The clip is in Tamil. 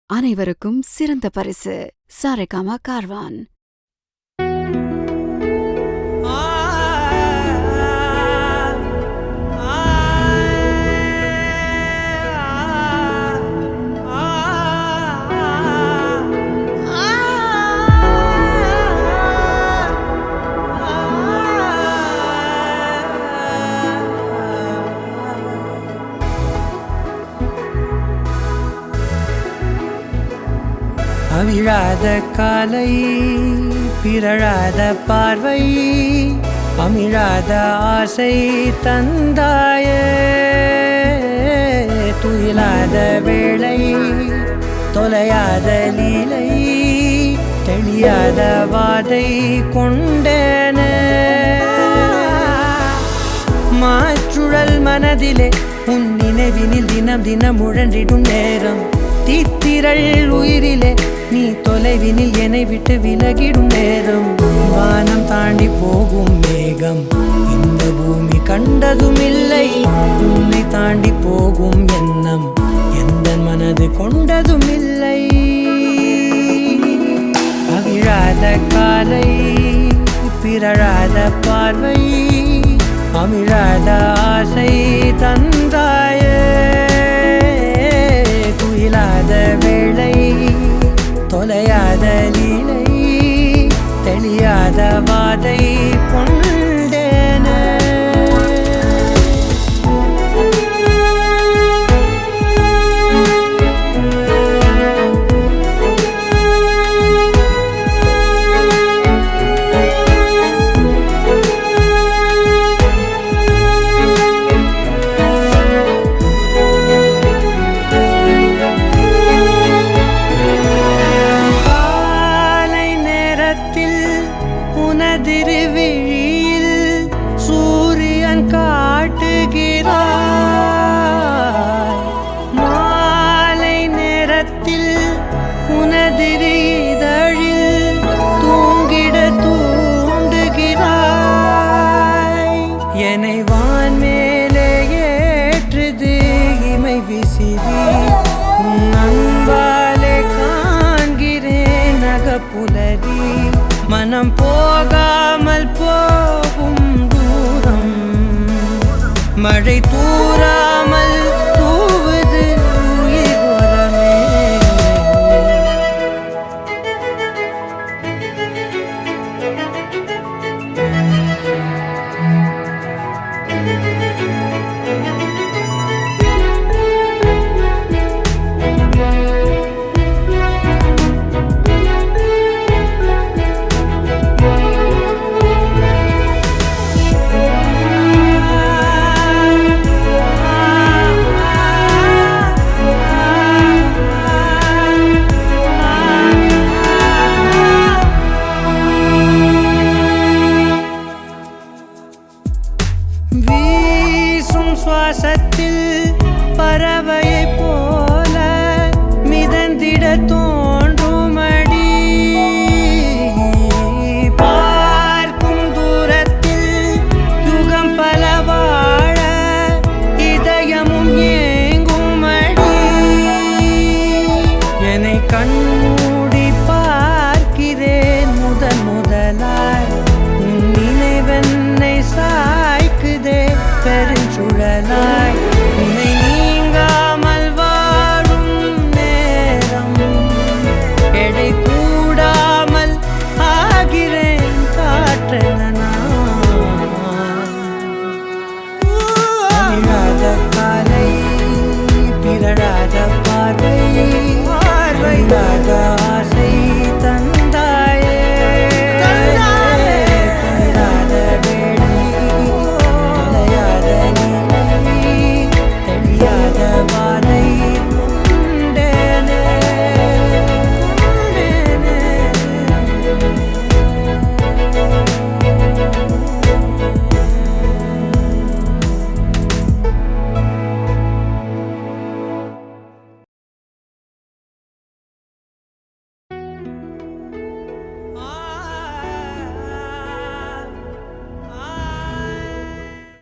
அனைவருக்கும் சிறந்த பரிசு சாரேகாமா கார்வான் அவிழாத காலை பிறழாத பார்வை அமிழாத ஆசை தந்தாயே துயிலாத வேளை தொலையாத லீலை தெளியாத வாதை கொண்டேன மாற்றுழல் மனதிலே உன் நினைவினில் தினம் தினம் உழன்றிடும் நேரம் தீத்திரள் உயிரிலே நீ தொலைவினில் என்னை விட்டு விலகிடும் நேரம் வானம் தாண்டி போகும் மேகம் இந்த பூமி கண்டதும் இல்லை உன்னை தாண்டி போகும் எண்ணம் எந்த மனது கொண்டதும் இல்லை அவிழாத காலை பிறழாத பார்வை அமிழாத ஆசை தந்தாயே துயிலாத வேளை தொலையாத லீலை தெளியாத வாதை கொண்டேன காலை நேரத்தில் உனதிரு விழியில் சூரியன் காட்டுகிறார் மாலை நேரத்தில் உனதிரு இதழில் தூங்கிட தூண்டுகிறாய் என்னை வான் மேலே ஏற்றுது இமை விசிறி உன் அன்பாலே காண்கிறேன் நகப்புலரி மனம் போகாமல் போகும் தூரம் மழை தூராமல் தூவுது உயிர் உரமே வீசும் சுவாசத்தில் பறவையைப் போல மிதந்திட தோன்றுமடி பார்க்கும் தூரத்தில் யுகம் பல வாழ இதயமும் ஏங்குமடி என்னை கண்மூடி பார்க்கிறேன் முதன் முதலாய் உன் நினைவென்னை சாய்க்குதே பெருஞ்சுழலாய் உன்னை நீங்காமல் வாழும் நேரம் எடை கூடாமல் ஆகிறேன் காற்றென நான். அழியாத காலை பிறழாத பார்வை பார்வையாத ஆசை தந்தாயே துயிலாத வேளை தொலையாத நிலை தெளியாத வா